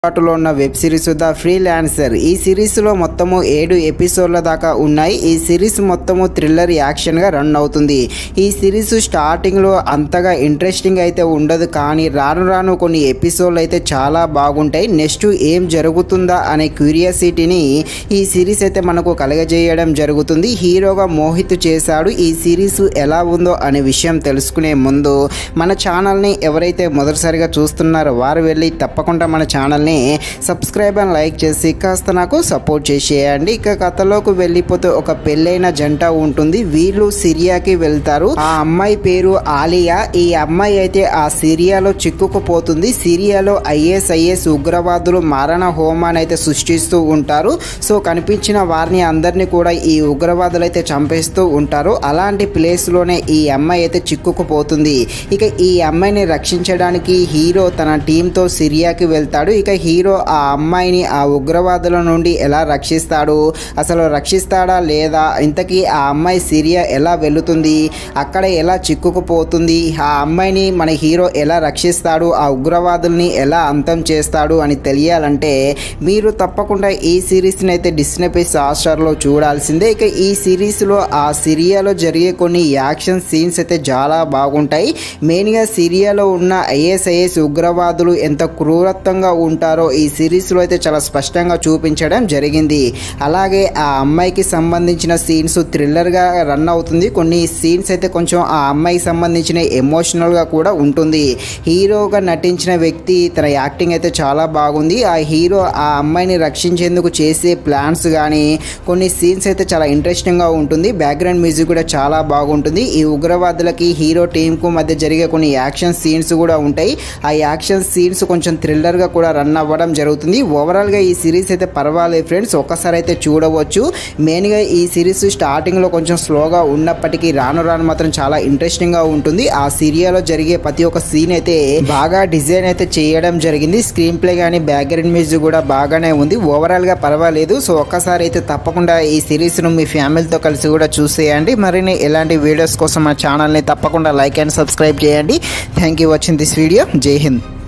అందుబాటులో ఉన్న web series the freelancer ఈ సిరీస్ లో మొత్తము ఏడు ఎపిసోడ్ల దాకా ఉన్నాయి ఈ సిరీస్ మొత్తము థ్రిల్లర్ యాక్షన్ గా రన్ అవుతుంది ఈ సిరీస్ స్టార్టింగ్ లో అంతగా ఇంట్రెస్టింగ్ అయితే ఉండదు కానీ రాను రాను కొన్ని ఎపిసోడ్లు అయితే చాలా బాగుంటాయి నెక్స్ట్ ఏం జరుగుతుందా అనే క్యూరియాసిటీని ఈ సిరీస్ అయితే మనకు కలగజేయడం జరుగుతుంది హీరోగా మోహిత్ చేశాడు ఈ సిరీస్ ఎలా ఉందో అనే విషయం తెలుసుకునే ముందు మన ఛానల్ని ఎవరైతే మొదటిసారిగా చూస్తున్నారో వారు వెళ్ళి తప్పకుండా మన ఛానల్ని సబ్స్క్రైబ్ అండ్ లైక్ చేసి కాస్త నాకు సపోర్ట్ చేసేయండి ఇక కథలోకి వెళ్ళిపోతే ఒక పెళ్ళైన జంట ఉంటుంది వీళ్ళు సిరియాకి వెళ్తారు ఆ అమ్మాయి పేరు ఆలియా ఈ అమ్మాయి అయితే ఆ సిరియాలో చిక్కుకుపోతుంది సిరియాలో ఐఎస్ఐఎస్ ఉగ్రవాదులు మారణ హోమాన్ని అయితే సృష్టిస్తూ ఉంటారు సో కనిపించిన వారిని అందరినీ కూడా ఈ ఉగ్రవాదులు అయితే చంపేస్తూ ఉంటారు అలాంటి ప్లేస్లోనే ఈ అమ్మాయి అయితే చిక్కుకుపోతుంది ఇక ఈ అమ్మాయిని రక్షించడానికి హీరో తన టీంతో సిరియాకి వెళ్తాడు ఇక హీరో ఆ అమ్మాయిని ఆ ఉగ్రవాదుల నుండి ఎలా రక్షిస్తాడు అసలు రక్షిస్తాడా లేదా ఇంతకీ ఆ అమ్మాయి సిరియా ఎలా వెళుతుంది అక్కడ ఎలా చిక్కుకుపోతుంది ఆ అమ్మాయిని మన హీరో ఎలా రక్షిస్తాడు ఆ ఉగ్రవాదుల్ని ఎలా అంతం చేస్తాడు అని తెలియాలంటే మీరు తప్పకుండా ఈ సిరీస్ని అయితే డిస్నీ ప్లస్ హాట్స్టార్లో చూడాల్సిందే ఇక ఈ సిరీస్లో ఆ సిరియాలో జరిగే కొన్ని యాక్షన్ సీన్స్ అయితే చాలా బాగుంటాయి మెయిన్గా సిరియాలో ఉన్న ఐఎస్ఐఎస్ ఉగ్రవాదులు ఎంత క్రూరత్వంగా ఉంటారో ఈ సిరీస్లో అయితే చాలా స్పష్టంగా చూపించడం జరిగింది అలాగే ఆ అమ్మాయికి సంబంధించిన సీన్స్ థ్రిల్లర్గా రన్ అవుతుంది కొన్ని సీన్స్ అయితే కొంచెం ఆ అమ్మాయికి సంబంధించిన ఎమోషనల్గా కూడా ఉంటుంది హీరోగా నటించిన వ్యక్తి తన యాక్టింగ్ అయితే చాలా బాగుంది ఆ హీరో ఆ అమ్మాయిని రక్షించేందుకు చేసే ప్లాన్స్ కానీ కొన్ని సీన్స్ అయితే చాలా ఇంట్రెస్టింగ్గా ఉంటుంది బ్యాక్గ్రౌండ్ మ్యూజిక్ కూడా చాలా బాగుంటుంది ఈ ఉగ్రవాదులకి హీరో టీంకు మధ్య జరిగే కొన్ని యాక్షన్ సీన్స్ కూడా ఉంటాయి ఆ యాక్షన్ సీన్స్ కొంచెం థ్రిల్లర్గా కూడా రన్ అవ్వడం జరుగుతుంది ఓవరాల్గా ఈ సిరీస్ అయితే పర్వాలేదు ఫ్రెండ్స్ ఒక్కసారి అయితే చూడవచ్చు మెయిన్గా ఈ సిరీస్ స్టార్టింగ్లో కొంచెం స్లోగా ఉన్నప్పటికీ రాను రాను మాత్రం చాలా ఇంట్రెస్టింగ్గా ఉంటుంది ఆ సీరియాలో జరిగే ప్రతి ఒక్క సీన్ అయితే బాగా డిజైన్ అయితే చేయడం జరిగింది స్క్రీన్ ప్లే కానీ బ్యాక్గ్రౌండ్ మ్యూజిక్ కూడా బాగానే ఉంది ఓవరాల్గా పర్వాలేదు సో ఒక్కసారి అయితే తప్పకుండా ఈ సిరీస్ను మీ ఫ్యామిలీతో కలిసి కూడా చూసేయండి మరిన్ని ఎలాంటి వీడియోస్ కోసం మా ఛానల్ని తప్పకుండా లైక్ అండ్ సబ్స్క్రైబ్ చేయండి thank you watching this video Jai Hind